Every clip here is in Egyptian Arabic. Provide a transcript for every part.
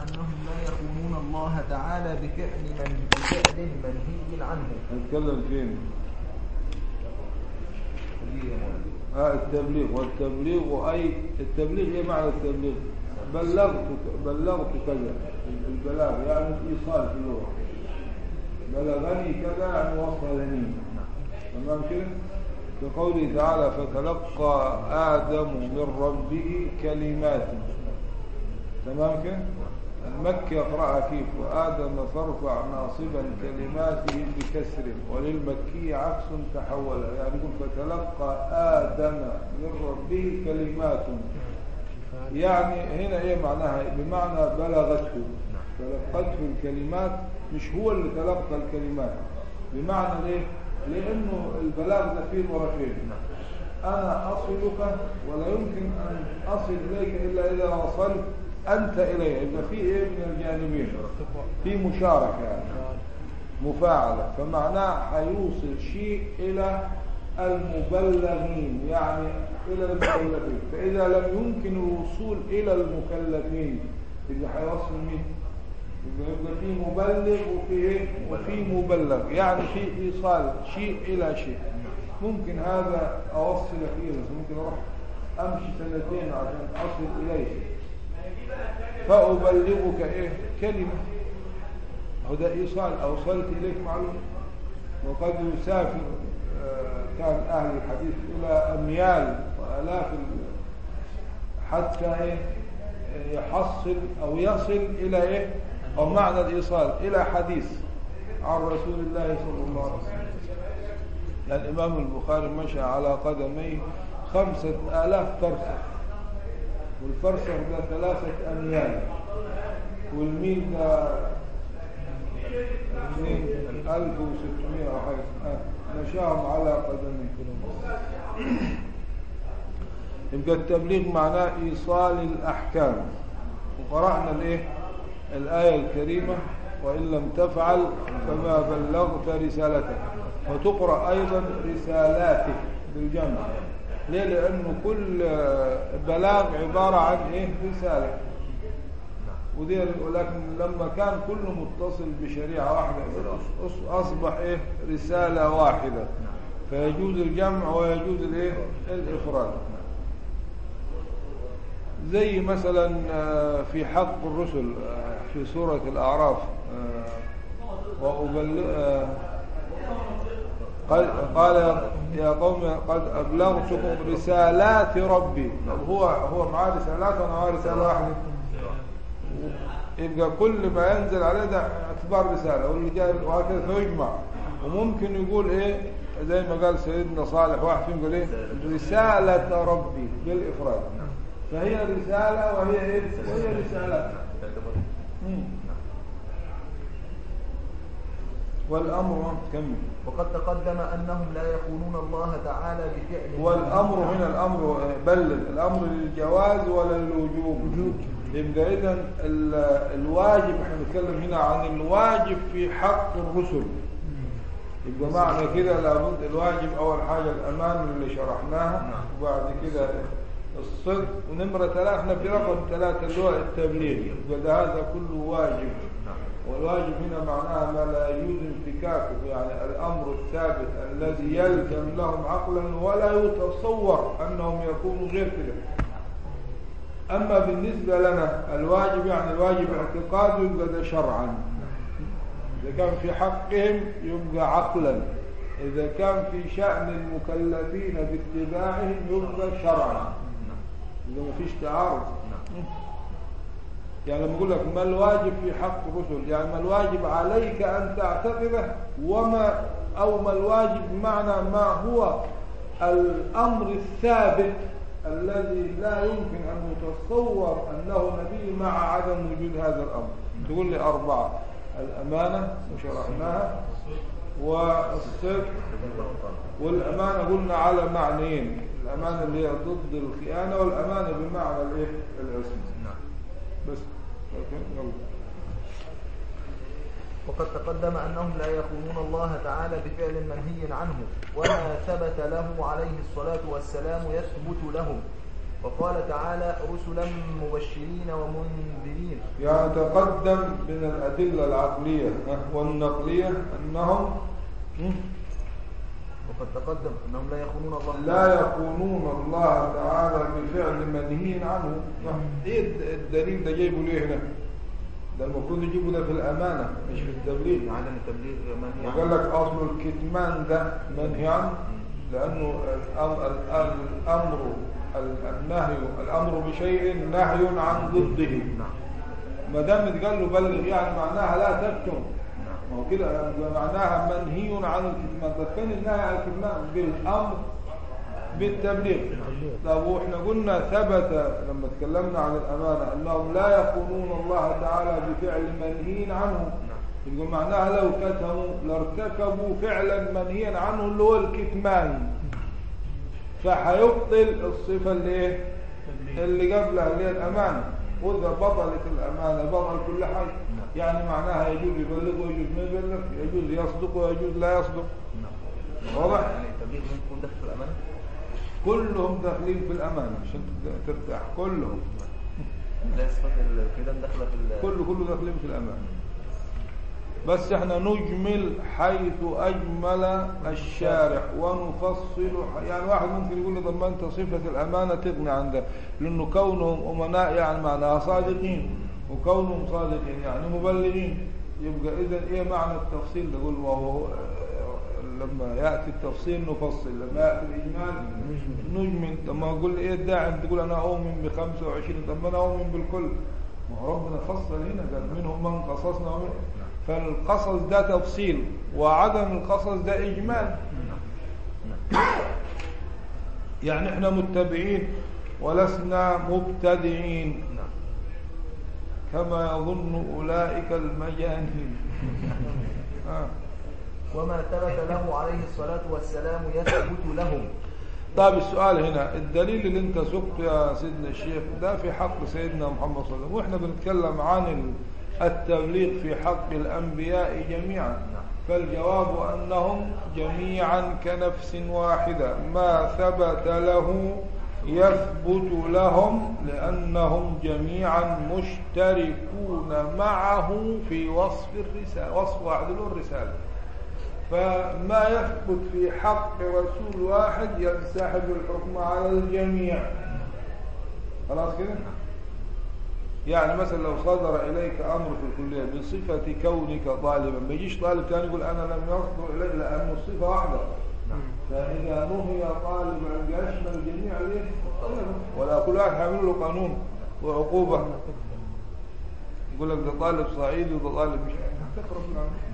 أنهم لا يخونون الله تعالى بفعل من بفعل منهي عنه هنتكلم فين آه التبليغ والتبليغ أي التبليغ إيه معنى التبليغ بلغت بلغت كذا البلاغ يعني الإيصال في اللغة بلغني كذا يعني وصلني تمام كده كقوله تعالى فتلقى آدم من ربه كلمات تمام كده المكي يقرأها كيف وآدم فارفع ناصبا كلماته بكسر وللمكي عكس تحول يعني يقول فتلقى آدم من ربه كلمات يعني هنا ايه معناها بمعنى بلغته تلقته الكلمات مش هو اللي تلقى الكلمات بمعنى ايه لانه البلاغ ده فيه طرفين انا اصلك ولا يمكن ان اصل اليك الا اذا وصلت انت الي يبقى في ايه من الجانبين في مشاركه يعني مفاعله فمعناه هيوصل شيء الى المبلغين يعني الى المكلفين فاذا لم يمكن الوصول الى المكلفين يبقى هيوصل مين يبقى يبقى في مبلغ وفي ايه وفي مبلغ يعني في ايصال شيء الى شيء ممكن هذا اوصل فيه بس ممكن اروح امشي سنتين عشان اصل اليه فابلغك ايه كلمه هو ده ايصال اوصلت اليك معلومه وقد يسافر آه، كان اهل الحديث الى اميال والاف ال- حتى ايه يحصل او يصل الى ايه او معنى الايصال الى حديث عن رسول الله صلى الله عليه وسلم يعني الامام البخاري مشى على قدميه خمسة آلاف فرسخ والفرسخ ده ثلاثة أميال والميل ده اثنين ألف وستمائة أو حاجة آه، مشاهم على قدميه يبقى التبليغ معناه إيصال الأحكام وقرأنا الإيه الآية الكريمة وإن لم تفعل فما بلغت رسالته وتقرأ أيضا رسالاته بالجمع ليه لأنه كل آه، بلاغ عبارة عن إيه رسالة ودي ولكن لما كان كله متصل بشريعة واحدة أص- أص- أصبح إيه رسالة واحدة فيجوز الجمع ويجوز الإيه الإفراد زي مثلا آه، في حق الرسل آه، في سورة الأعراف آه، وأبلغ آه، قال قال يا قوم قد أبلغتكم رسالات ربي طب هو هو معاه رسالات ولا معاه رسالة واحدة يبقى كل ما ينزل عليه ده اعتبار رسالة واللي جاي وهكذا فيجمع وممكن يقول ايه زي ما قال سيدنا صالح واحد فيهم يقول ايه رسالة ربي بالإفراد فهي رسالة وهي ايه وهي رسالات مم. والأمر كمل وقد تقدم أنهم لا يخونون الله تعالى بفعل والأمر هنا الأمر بلد الأمر للجواز ولا للوجوب يبقى إذا الواجب احنا بنتكلم هنا عن الواجب في حق الرسل يبقى معنى كده لابد الواجب أول حاجة الأمان اللي شرحناها وبعد كده الصدق ونمرة ثلاثة احنا في رقم ثلاثة اللي هو التبليغ يبقى ده هذا كله واجب والواجب هنا معناها ما لا يجوز انفكاكه يعني الأمر الثابت الذي يلزم لهم عقلا ولا يتصور أنهم يكونوا غير كده أما بالنسبة لنا الواجب يعني الواجب اعتقاده يبقى ده شرعا إذا كان في حقهم يبقى عقلا إذا كان في شأن المكلفين باتباعهم يبقى شرعا إذا ما فيش تعارض يعني لما يقول لك ما الواجب في حق الرسل يعني ما الواجب عليك أن تعتقده وما أو ما الواجب بمعنى ما هو الأمر الثابت الذي لا يمكن أن يتصور أنه نبي مع عدم وجود هذا الأمر تقول لي أربعة الأمانة وشرحناها والصدق والأمانة قلنا على معنيين الأمانة اللي هي ضد الخيانة والأمانة بمعنى الإيه الاسم بس يلا وقد تقدم أنهم لا يخونون الله تعالى بفعل منهي عنه وما ثبت له عليه الصلاة والسلام يثبت لهم وقال تعالى رسلا مبشرين ومنذرين يعني تقدم من الأدلة العقلية ها، والنقلية أنهم هم، وقد تقدم أنهم لا يخونون الله لا يخونون الله تعالى بفعل منهي عنه ايه الد- الدليل ده جايبه ليه هنا ده المفروض يجيبه ده في الأمانة مش في التبليغ عدم التبليغ منهي وقال عنه لك أصل الكتمان ده منهي عنه لأنه الأمر, الأمر النهي الأمر بشيء نهي عن ضده نعم ما دام اتقال له بلغ يعني معناها لا تكتم نعم ما هو كده يبقى معناها منهي عن الكتمان طب فين النهي عن الكتمان بالامر بالتبليغ طب واحنا قلنا ثبت لما تكلمنا عن الامانه انهم لا يخونون الله تعالى بفعل منهي عنه يبقى معناها لو كتموا لارتكبوا فعلا منهيا عنه اللي هو الكتمان فهيبطل الصفه اللي ايه اللي قبلها اللي هي الامانه واذا بطلت الامانه بطل كل حاجه يعني معناها يجوز يبلغ ويجوز ما يبلغ يجوز يصدق ويجوز لا يصدق نعم واضح يعني التبليغ ممكن يكون داخل في الأمانة كلهم داخلين في الامانه عشان ترتاح كلهم لا صفات الكلام داخلة في ال- كله كله داخلين في الأمان بس احنا نجمل حيث أجمل الشارع ونفصل ح- يعني واحد ممكن يقول لي طب ما انت صفة الأمانة تغني عن ده لأنه كونهم أمناء يعني معناها صادقين وكونهم صادقين يعني مبلغين يبقى إذا إيه معنى التفصيل ده يقول وهو لما يأتي التفصيل نفصل لما يأتي الإجمال نجمل طب ما أقول إيه الداعي أنت تقول أنا أؤمن ب 25 طب ما أنا أؤمن بالكل ما هو ربنا فصل هنا قال منهم من قصصنا ومن فالقصص ده تفصيل وعدم القصص ده إجمال يعني احنا متبعين ولسنا مبتدعين نعم كما يظن أولئك المجانين آه. وما ثبت له عليه الصلاة والسلام يثبت لهم طيب السؤال هنا الدليل اللي انت سقته يا سيدنا الشيخ ده في حق سيدنا محمد صلى الله عليه وسلم واحنا بنتكلم عن ال- التبليغ في حق الأنبياء جميعا فالجواب أنهم جميعا كنفس واحدة ما ثبت له يثبت لهم لأنهم جميعا مشتركون معه في وصف الرسالة وصف واحد اللي هو الرسالة فما يثبت في حق رسول واحد ينسحب الحكم على الجميع خلاص كده يعني مثلا لو صدر إليك أمر في الكلية بصفة كونك طالبا ما يجيش طالب ثاني يقول أنا لم يصدر إلي لأنه الصفة واحدة فإذا نهي طالب أن يشمل الجميع ليه؟ ولا كل واحد هيعمل له قانون وعقوبة يقول لك ده طالب صعيدي وده طالب مش تخرب من عنه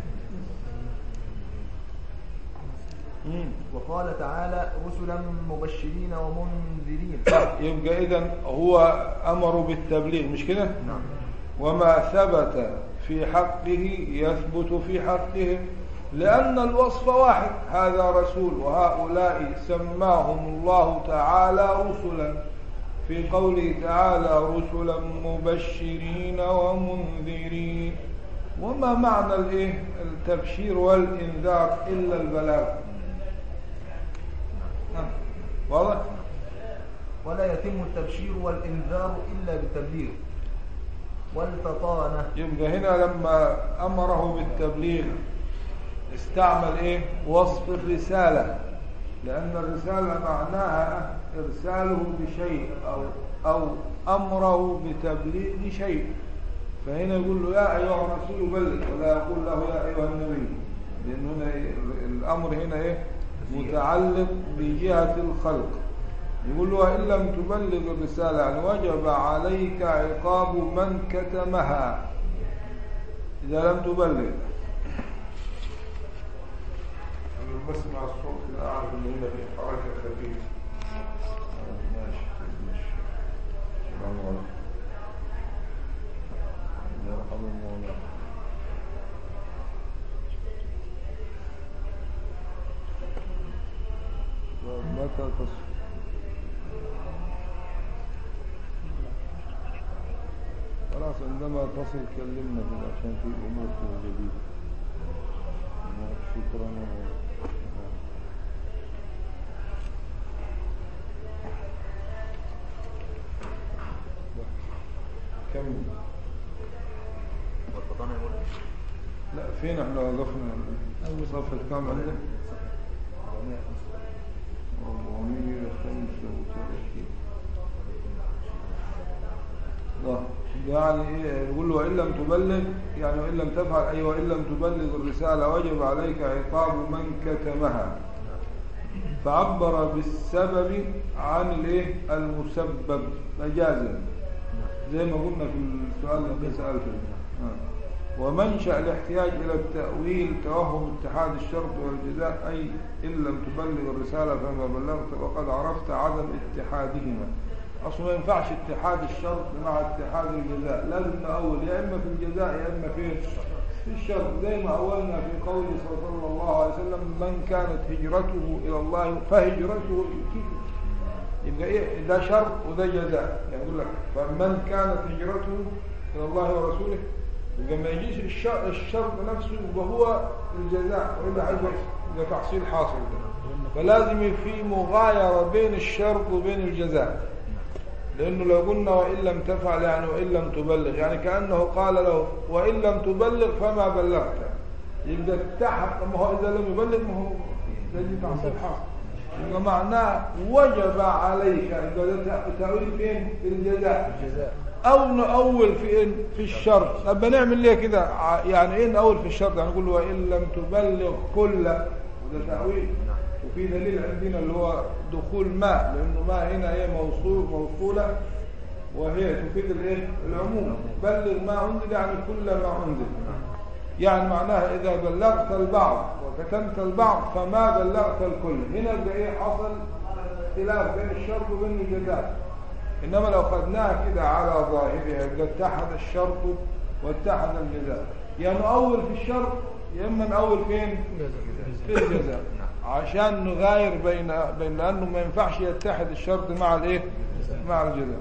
مم. وقال تعالى رسلا مبشرين ومنذرين يبقى إذا هو أمر بالتبليغ مش كده نعم وما ثبت في حقه يثبت في حقهم لأن الوصف واحد هذا رسول وهؤلاء سماهم الله تعالى رسلا في قوله تعالى رسلا مبشرين ومنذرين وما معنى الايه التبشير والانذار الا البلاغ نعم. واضح ولا يتم التبشير والإنذار إلا بالتبليغ والفطانة يبقى هنا لما أمره بالتبليغ استعمل إيه وصف الرسالة لأن الرسالة معناها إرساله بشيء أو, أو أمره بتبليغ شيء فهنا يقول له يا أيها الرسول بلغ ولا يقول له يا أيها النبي لأن هنا إيه؟ الأمر هنا إيه متعلق بجهة الخلق يقول له إن لم تبلغ الرسالة يعني وجب عليك عقاب من كتمها إذا لم تبلغ أنا بسمع الصوت كده أعرف إن هنا في حركة خفيفة ماشي ماشي السلام عليكم الله يرحم المولى متى تصل خلاص عندما تصل كلمنا كده عشان في امور جديده شكرا كمل والبطانة يقول لا فين احنا وقفنا أول صفحة كام عندك 435 آه. يعني ايه يقول له وان لم تبلغ يعني وان لم تفعل اي وان لم تبلغ الرساله وجب عليك عقاب من كتمها فعبر بالسبب عن الايه المسبب مجازا زي ما قلنا في السؤال اللي انت سالته آه. ومنشا الاحتياج الى التاويل توهم اتحاد الشرط والجزاء اي ان لم تبلغ الرساله فما بلغت وقد عرفت عدم اتحادهما اصلا ما ينفعش اتحاد الشرط مع اتحاد الجزاء لازم نأول يا اما في الجزاء يا اما في في الشرط زي ما اولنا في قوله صلى الله عليه وسلم من كانت هجرته الى الله فهجرته كده يبقى ايه ده شرط وده جزاء يعني يقول لك فمن كانت هجرته الى الله ورسوله يبقى ما يجيش الشرط, الشرط نفسه يبقى هو الجزاء والا هيبقى ده تحصيل حاصل ده فلازم في مغايرة بين الشرط وبين الجزاء لأنه لو قلنا وإن لم تفعل يعني وإن لم تبلغ يعني كأنه قال له وإن لم تبلغ فما بلغت يبقى اتحد ما هو إذا لم يبلغ ما هو ده دي تحصيل حاصل يبقى معناه وجب عليك يبقى ده تأويل فين في الجزاء الجزاء او نأول في إن في الشرط طب بنعمل ليه كده ع- يعني ايه نأول في الشرط يعني نقول وان لم تبلغ كل وده تأويل وفي دليل عندنا اللي هو دخول ماء لانه ماء هنا هي موصول موصولة وهي تفيد الايه العموم بلغ ما انزل يعني كل ما انزل يعني معناها اذا بلغت البعض وكتمت البعض فما بلغت الكل هنا يبقى ايه حصل خلاف بين الشرط وبين الجزاء انما لو خدناها كده على ظاهرها يبقى اتحد الشرط واتحد الجزاء يا نؤول في الشرط يا اما نؤول فين في الجزاء عشان نغاير بين بين لانه ما ينفعش يتحد الشرط مع الايه مع الجزاء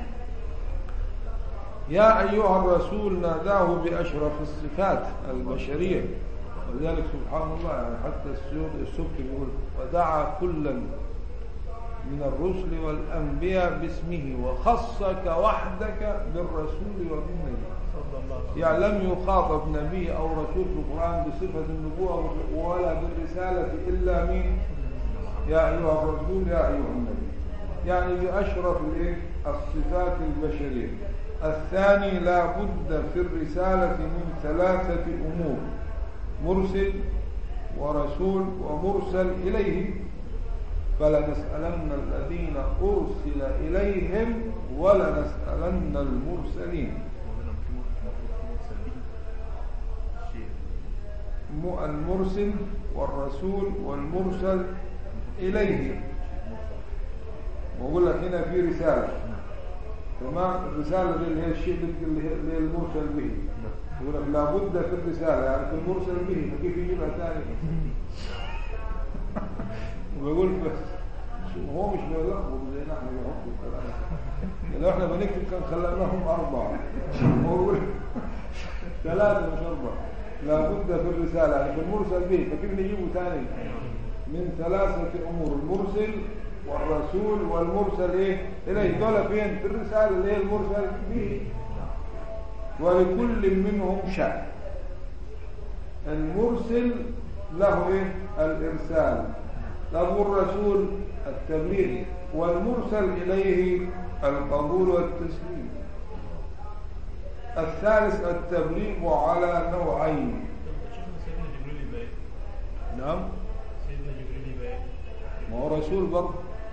يا ايها الرسول ناداه باشرف الصفات البشريه ولذلك سبحان الله يعني حتى السود السبك بيقول ودعا كلا من الرسل والأنبياء باسمه وخصك وحدك بالرسول وبالنبي صلى الله عليه وسلم يعني لم يخاطب نبي أو رسول في القرآن بصفة النبوة ولا بالرسالة إلا مين يا أيها الرسول يا أيها النبي يعني بأشرف الإيه؟ الصفات البشرية الثاني لا بد في الرسالة من ثلاثة أمور مرسل ورسول ومرسل إليه فلنسألن الذين أرسل إليهم ولنسألن المرسلين ومنهم في مرسل به شيء م- المرسل والرسول والمرسل إليه وأقول لك هنا في رسالة تمام الرسالة دي اللي هي الشيء اللي هي اللي هي المرسل به يقول لك لابد في الرسالة يعني في المرسل به فكيف يجيبها ثاني وبيقول بس شو- هو مش بيلخبط زي نحن بنحط الكلام لو احنا بنكتب كان خلقناهم أربعة هو بيقول ثلاثة مش أربعة لابد في الرسالة يعني في المرسل به فكيف نجيبه ثاني من ثلاثة أمور المرسل والرسول والمرسل إيه إليه دول فين في الرسالة اللي هي المرسل به ولكل منهم شأن المرسل له إيه الإرسال له الرسول التبليغ والمرسل إليه القبول والتسليم الثالث التبليغ على نوعين شيخنا سيدنا جبريل يبقى ايه؟ نعم سيدنا جبريل يبقى ايه؟ ما هو رسول برضه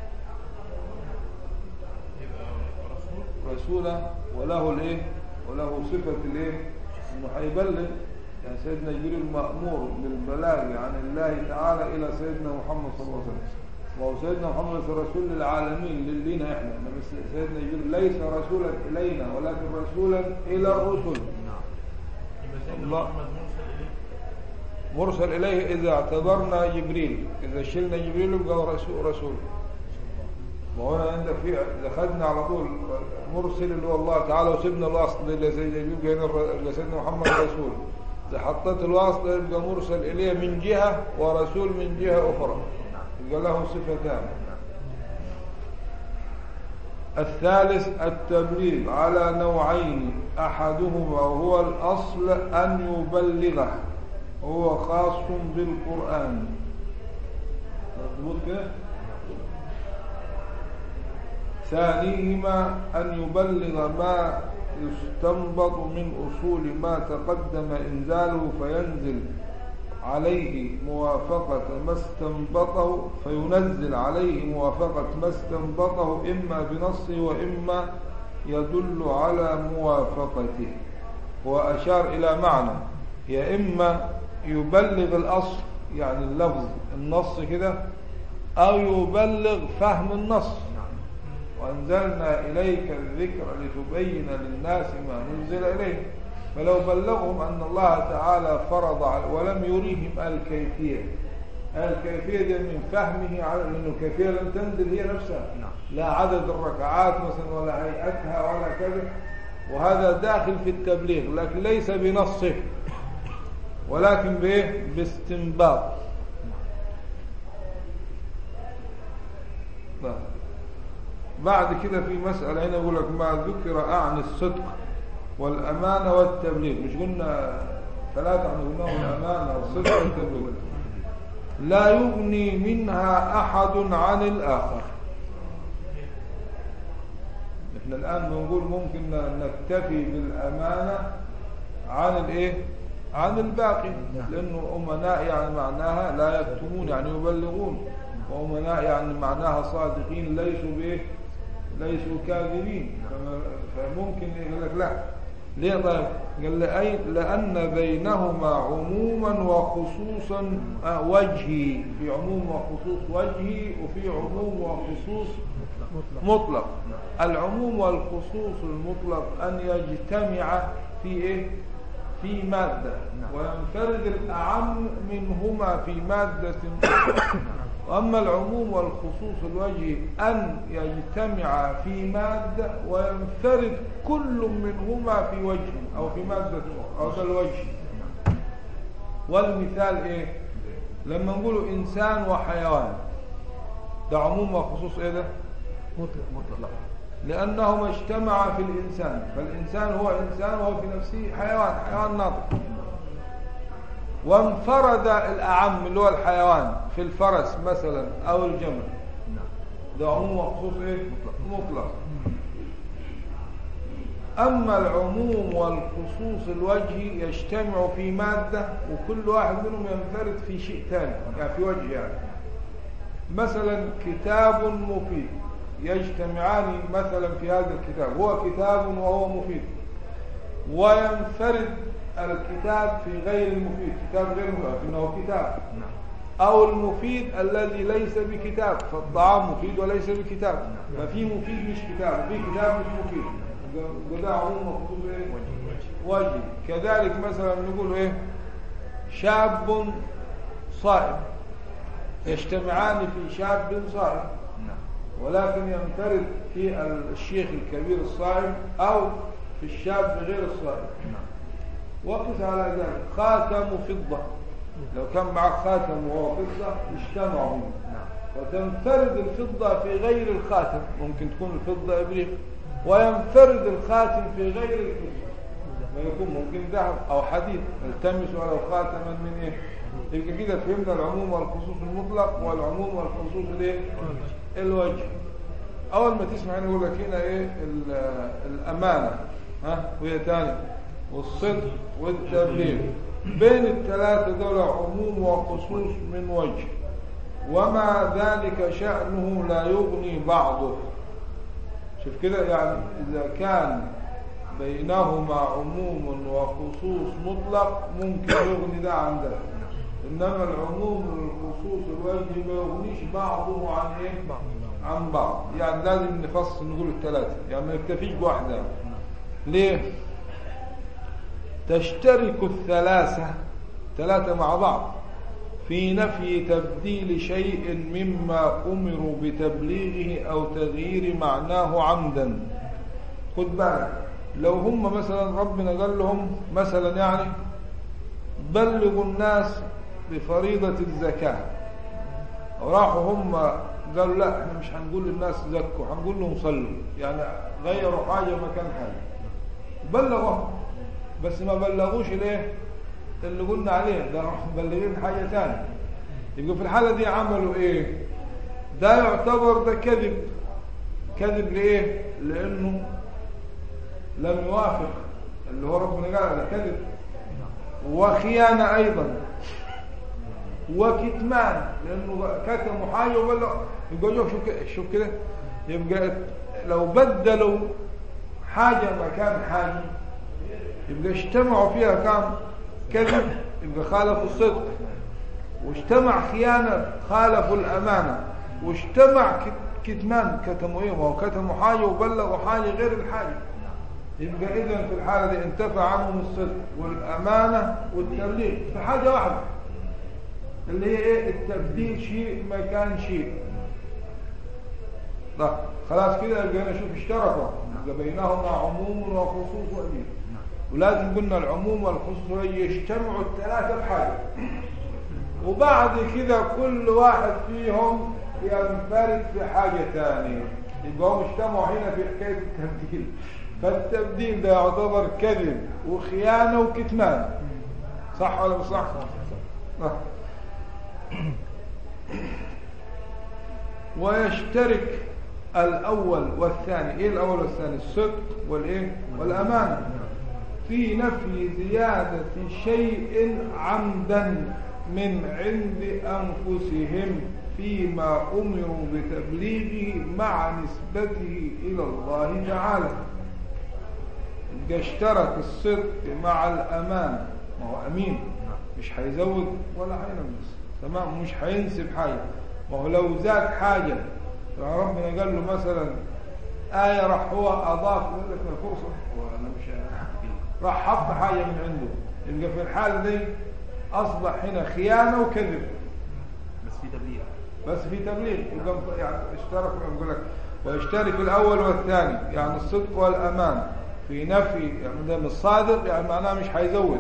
يبقى رسول رسولا وله الايه وله صفة الايه انه هيبلغ يعني سيدنا جبريل مأمور بالبلاغ عن الله تعالى الى سيدنا محمد صلى الله عليه وسلم وهو سيدنا محمد رسول للعالمين لينا احنا انما سيدنا جبريل ليس رسولا الينا ولكن رسولا الى الرسل يبقى سيدنا الله. محمد مرسل اليه مرسل اليه اذا اعتبرنا جبريل اذا شلنا جبريل يبقى رسول رسول وهنا عندك في اذا خدنا على طول مرسل اللي هو الله تعالى وسيبنا الواسطه اللي زي يبقى هنا الر- اللي سيدنا محمد رسول اذا حطيت الواسطه يبقى مرسل اليه من جهه ورسول من جهه اخرى يبقى له صفتان الثالث التبليغ على نوعين أحدهما هو الأصل أن يبلغه هو خاص بالقرآن مضبوط كده ثانيهما أن يبلغ ما يستنبط من أصول ما تقدم إنزاله فينزل عليه موافقة ما استنبطه فينزل عليه موافقة ما استنبطه إما بنصه وإما يدل على موافقته وأشار إلى معنى يا إما يبلغ الأصل يعني اللفظ النص كده أو يبلغ فهم النص وأنزلنا إليك الذكر لتبين للناس ما نزل إليه فلو بلغهم أن الله تعالى فرض على ولم يريهم الكيفية الكيفية دي من فهمه على لأنه الكيفية لم تنزل هي نفسها لا عدد الركعات مثلا ولا هيئتها ولا كذا وهذا داخل في التبليغ لكن ليس بنصه ولكن بايه باستنباط طيب. بعد كده في مسألة هنا يقول لك ما ذكر أعني الصدق والأمانة والتبليغ مش قلنا ثلاثة احنا قلناهم الأمانة والصدق والتبليغ لا يغني منها أحد عن الآخر احنا الآن بنقول ممكن نكتفي بالأمانة عن الايه عن الباقي لأنه أمناء يعني معناها لا يكتمون يعني يبلغون وأمناء يعني معناها صادقين ليسوا بإيه ليسوا كاذبين فما- فممكن يقول لك لا ليه طيب قال لي أي لأن بينهما عموما وخصوصا آه، وجهي في عموم وخصوص وجهي وفي عموم وخصوص مطلق العموم والخصوص المطلق أن يجتمع في إيه في مادة وينفرد الأعم منهما في مادة أخرى. وأما العموم والخصوص الوجهي أن يجتمع في مادة وينفرد كل منهما في وجه أو في مادة أخرى أو في الوجه والمثال إيه لما نقول إنسان وحيوان ده عموم وخصوص إيه ده مطلق مطلق لأنهما اجتمعا في الإنسان فالإنسان هو إنسان وهو في نفسه حيوان حيوان ناطق وانفرد الأعم اللي هو الحيوان في الفرس مثلا أو الجمل ده عموم وخصوص إيه؟ مطلق أما العموم والخصوص الوجهي يجتمع في مادة وكل واحد منهم ينفرد في شيء ثاني يعني في وجه يعني مثلا كتاب مفيد يجتمعان مثلا في هذا الكتاب هو كتاب وهو مفيد وينفرد الكتاب في غير المفيد كتاب غير مفيد انه كتاب او المفيد الذي ليس بكتاب فالطعام مفيد وليس بكتاب ففي مفيد مش كتاب وفي كتاب مش مفيد ده- ده عموم مخصوص ايه وجه كذلك مثلا نقول ايه شاب صائم يجتمعان في شاب صائم ولكن ينفرد في الشيخ الكبير الصائم أو في الشاب غير الصائم وقس على ذلك خاتم فضة لو كان معك خاتم وهو فضة اجتمعوا منه وتنفرد الفضة في غير الخاتم ممكن تكون الفضة إبريق وينفرد الخاتم في غير الفضة ويكون ممكن ذهب أو حديد التمسوا ولو خاتما من إيه يبقى كده فهمنا العموم والخصوص المطلق والعموم والخصوص الايه الوجه اول ما تسمع هنا يقول لك هنا ايه ال- الامانه ها وهي تاني والصدق والتبليغ بين الثلاثه دول عموم وخصوص من وجه وما ذلك شأنه لا يغني بعضه شوف كده يعني إذا كان بينهما عموم وخصوص مطلق ممكن يغني ده عن ده إنما العموم والخصوص الوجه ما يغنيش بعضه عن إيه؟ عن بعض يعني لازم نفصل نقول الثلاثة يعني ما نكتفيش بواحدة ليه؟ تشترك الثلاثة ثلاثة مع بعض في نفي تبديل شيء مما أمروا بتبليغه أو تغيير معناه عمدا خد بالك لو هم مثلا ربنا قال لهم مثلا يعني بلغوا الناس بفريضة الزكاة وراحوا هم قالوا لا احنا مش هنقول للناس زكوا هنقول لهم صلوا يعني غيروا حاجة مكان حاجة بلغوا بس ما بلغوش الايه اللي قلنا عليه ده راحوا مبلغين حاجة ثانية يبقى في الحالة دي عملوا ايه ده يعتبر ده كذب كذب لإيه لأنه لم يوافق اللي هو ربنا قال ده كذب وخيانة أيضا وكتمان لأنه كتموا حاجة وبلغ يبقى شوف شوف كده- شوف كده يبقى لو بدلوا حاجة مكان حاجة يبقى اجتمعوا فيها كان كذب يبقى خالفوا الصدق واجتمع خيانة خالفوا الأمانة واجتمع كت- كتمان كتموا ايه ما هو كتموا حاجة وبلغوا حاجة غير الحاجة يبقى إذا في الحالة دي انتفع عنهم الصدق والأمانة والتبليغ في حاجة واحدة اللي هي ايه التبديل شيء مكان شيء طيب خلاص كده يبقى نشوف اشتركوا يبقى بينهما عموم وخصوص وأمين ولازم قلنا العموم والخصوص يجتمعوا الثلاثة بحاجة وبعد كده كل واحد فيهم ينفرد في حاجة ثانية يبقى هم اجتمعوا هنا في حكاية التبديل فالتبديل ده يعتبر كذب وخيانة وكتمان صح ولا مش صح؟ صح ويشترك الأول والثاني إيه الأول والثاني الصدق والإيه والأمانة في نفي زيادة شيء عمدا من عند أنفسهم فيما أمروا بتبليغه مع نسبته إلى الله تعالى يبقى اشترك الصدق مع الأمان ما هو أمين مش هيزود ولا هينقص تمام مش هينسب حاجة ما هو لو زاد حاجة يعني ربنا قال له مثلا آية راح هو أضاف يقول لك الفرصة وأنا مش راح حط حاجة من عنده يبقى في الحالة دي أصبح هنا خيانة وكذب بس في تبليغ بس في تبليغ يبقى يعني اشترك يقول لك ويشترك الأول والثاني يعني الصدق والأمان في نفي يعني ده من الصادق يعني معناه مش هيزود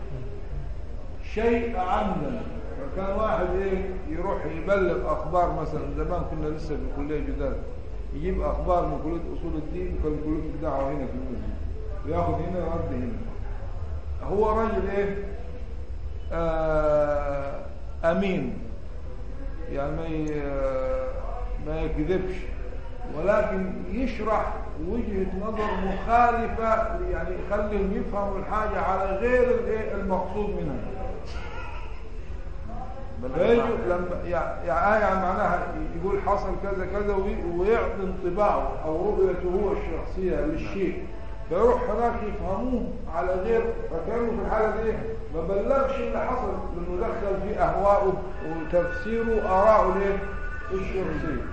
شيء عمدا فكان واحد ايه يروح يبلغ اخبار مثلا زمان كنا لسه في الكليه جداد يجيب اخبار من كليه اصول الدين وكان كليه الدعوه هنا في المسجد وياخذ هنا ويرد هنا هو راجل ايه آه امين يعني ما ي- ما يكذبش ولكن يشرح وجهة نظر مخالفة يعني يخليهم يفهموا الحاجة على غير الإيه المقصود منها فيجوا لما يعني يعني معناها يقول حصل كذا كذا وي- ويعطي انطباعه او رؤيته هو الشخصيه للشيء فيروح هناك يفهموه على غير فكانوا في الحاله دي ما بلغش اللي حصل لانه دخل في اهواءه وتفسيره اراءه ليه الشخصيه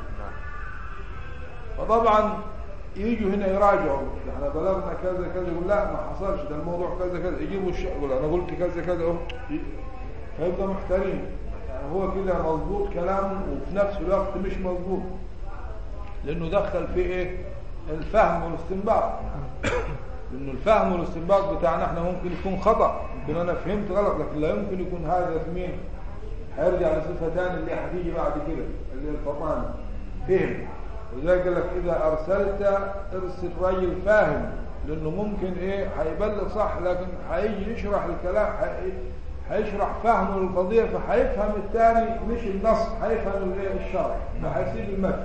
فطبعا يجوا هنا يراجعوا احنا بلغنا كذا كذا يقول لا ما حصلش ده الموضوع كذا كذا يجيبوا الشيء يقول انا قلت كذا كذا اهو فيبقى محتارين يعني هو كده مظبوط كلامه وفي نفس الوقت مش مظبوط لانه دخل في ايه الفهم والاستنباط لانه الفهم والاستنباط بتاعنا احنا ممكن يكون خطا يمكن انا فهمت غلط لكن لا يمكن يكون هذا في مين هيرجع لصفه ثانيه اللي هتيجي بعد كده اللي هي الفطانه فهم ولذلك قال لك اذا ارسلت ارسل راجل فاهم لانه ممكن ايه هيبلغ صح لكن هيجي يشرح الكلام هي- هيشرح فهمه للقضيه فهيفهم الثاني مش النص هيفهم الايه الشرح فهيسيب المتن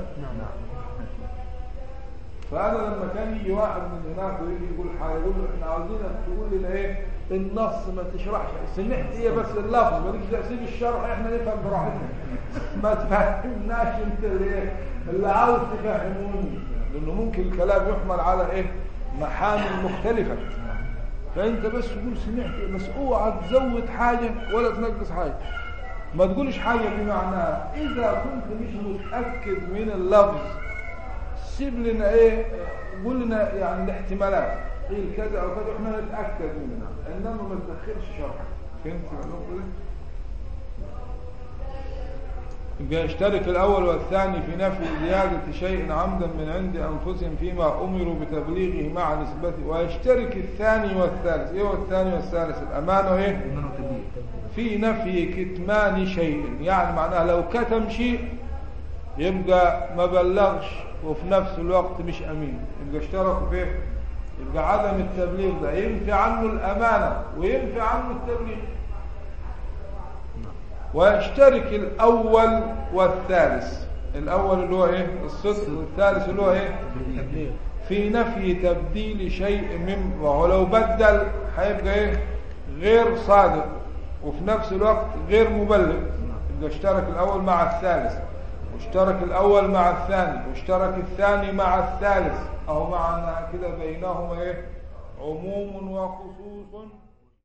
فانا لما كان يجي واحد من هناك ويجي يقول حاجه يقول له احنا عاوزينك تقول لنا ايه النص ما تشرحش سمعت ايه بس اللفظ ما تجيش تسيب الشرح احنا نفهم براحتنا ما تفهمناش انت اللي ايه اللي عاوز تفهموني لانه ممكن الكلام يحمل على ايه محامل مختلفه فانت بس تقول سمعت إيه، بس اوعى تزود حاجه ولا تنقص حاجه ما تقولش حاجه بمعناها اذا كنت مش متاكد من اللفظ سيب لنا ايه قول لنا يعني الاحتمالات قيل كذا او كذا احنا نتاكد منها انما ما تدخلش شرحك فهمت النقطه دي يبقى يشترك الأول والثاني في نفي زيادة شيء عمدا من عند أنفسهم فيما أمروا بتبليغه مع نسبته ويشترك الثاني والثالث إيه والثاني والثالث الأمانة إيه منه تبليغ في نفي كتمان شيء يعني معناها لو كتم شيء يبقى ما بلغش وفي نفس الوقت مش امين يبقى اشتركوا في إيه؟ يبقى عدم التبليغ ده ينفي عنه الامانه وينفي عنه التبليغ ويشترك الاول والثالث الاول اللي هو ايه الصدق والثالث اللي هو ايه في نفي تبديل شيء من وهو لو بدل هيبقى ايه غير صادق وفي نفس الوقت غير مبلغ يبقى اشترك الاول مع الثالث واشترك الاول مع الثاني واشترك الثاني مع الثالث اهو معنى كده بينهما ايه عموم وخصوص